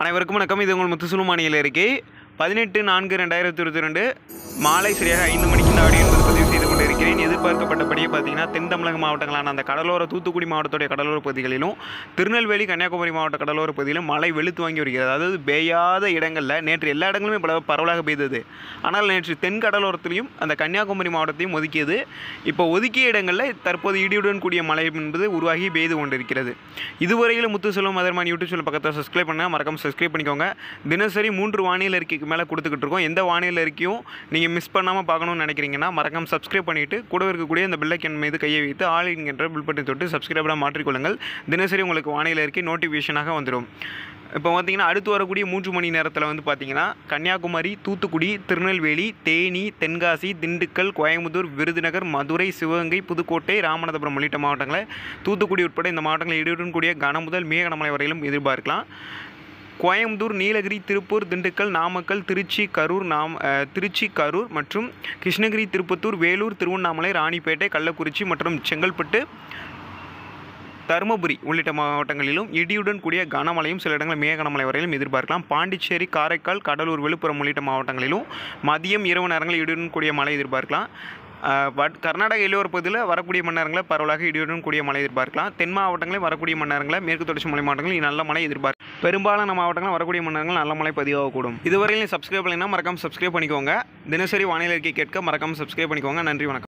அனைவருக்கும் வணக்கம் இது உங்கள் முத்துசுலுமானியில் இருக்கே பதினெட்டு நான்கு ரெண்டாயிரத்தி இருபத்தி ரெண்டு மாலை சரியாக ஐந்து மணிக்கு இந்த ஆடியோ என்பது பதிவு செய்து கொண்டிருக்கிறேன் எதிர்பார்க்கப்பட்டபடியே பார்த்தீங்கன்னா தென் தமிழக மாவட்டங்களான அந்த கடலோர தூத்துக்குடி மாவட்டத்துடைய கடலோர பகுதிகளிலும் திருநெல்வேலி கன்னியாகுமரி மாவட்ட கடலோர பகுதியிலும் மழை வெளுத்து வாங்கி வருகிறது அதாவது பெய்யாத இடங்களில் நேற்று எல்லா இடங்களுமே பல பரவலாக பெய்தது ஆனால் நேற்று தென் கடலோரத்திலையும் அந்த கன்னியாகுமரி மாவட்டத்தையும் ஒதுக்கியது இப்போ ஒதுக்கிய இடங்களில் தற்போது இடியுடன் கூடிய மழை என்பது உருவாகி பெய்து கொண்டிருக்கிறது இதுவரையிலும் முத்து செல்வம் மதர்மான் யூடியூப் சேனல் பக்கத்தை சப்ஸ்கிரைப் பண்ண மறக்காம சப்ஸ்கிரைப் பண்ணிக்கோங்க தினசரி மூன்று வானிலை அறிக்கைக்கு மேலே கொடுத்துக்கிட்டு இருக்கோம் எந்த வானிலை அறிக்கையும் நீங்கள் மிஸ் பண்ணாமல் பார்க்கணும்னு நினைக்கிறீங்கன்னா மறக்காம சப்ஸ்கிரைப் பண்ணிவிட்டு கூட இருக்கக்கூடிய இந்த பெல்லைக்கன் மீது கையை வைத்து ஆல் என்கின்ற பில் பட்டனை தொட்டு சப்ஸ்கிரைபராக மாற்றிக்கொள்ளுங்கள் தினசரி உங்களுக்கு வானிலை அறிக்கை நோட்டிஃபிகேஷனாக வந்துடும் இப்போ பார்த்தீங்கன்னா அடுத்து வரக்கூடிய மூன்று மணி நேரத்தில் வந்து பார்த்தீங்கன்னா கன்னியாகுமரி தூத்துக்குடி திருநெல்வேலி தேனி தென்காசி திண்டுக்கல் கோயம்புத்தூர் விருதுநகர் மதுரை சிவகங்கை புதுக்கோட்டை ராமநாதபுரம் உள்ளிட்ட மாவட்டங்களை தூத்துக்குடி உட்பட இந்த மாவட்டங்களில் இடியுடன் கூடிய கன முதல் மிக கனமழை வரையிலும் எதிர்பார்க்கலாம் கோயம்புத்தூர் நீலகிரி திருப்பூர் திண்டுக்கல் நாமக்கல் திருச்சி கரூர் நாம் அஹ், திருச்சி கரூர் மற்றும் கிருஷ்ணகிரி திருப்பத்தூர் வேலூர் திருவண்ணாமலை ராணிப்பேட்டை கள்ளக்குறிச்சி மற்றும் செங்கல்பட்டு தருமபுரி உள்ளிட்ட மாவட்டங்களிலும் இடியுடன் கூடிய கனமழையும் சில இடங்களில் மிக கனமழை வரையிலும் எதிர்பார்க்கலாம் பாண்டிச்சேரி காரைக்கால் கடலூர் விழுப்புரம் உள்ளிட்ட மாவட்டங்களிலும் மதியம் இரவு நேரங்களில் இடியுடன் கூடிய மழை எதிர்பார்க்கலாம் அஹ், வட் கர்நாடக எல்லையோர பகுதியில் வரக்கூடிய மணி நேரங்களில் பரவலாக இடியுடன் கூடிய மழை எதிர்பார்க்கலாம் தென் மாவட்டங்களில் வரக்கூடிய மணி நேரங்களில் மேற்கு தொடர்ச்சி மலை மாவட்டங்களில் நல்ல மழை எதிர்பார்க்கலாம் பெரும்பாலான மாவட்டங்களில் வரக்கூடிய மணி நேரங்கள் நல்ல மழை பதிவாகக்கூடும் இதுவரையிலும் சப்ஸ்கிரைப் பண்ணலைன்னா மறக்காம சப்ஸ்கிரைப் பண்ணிக்கோங்க தினசரி வானிலை அறிக்கை கேட்க மறக்காம சப்ஸ்கிரைப் பண்ணிக்கோங்க நன்றி வணக்கம்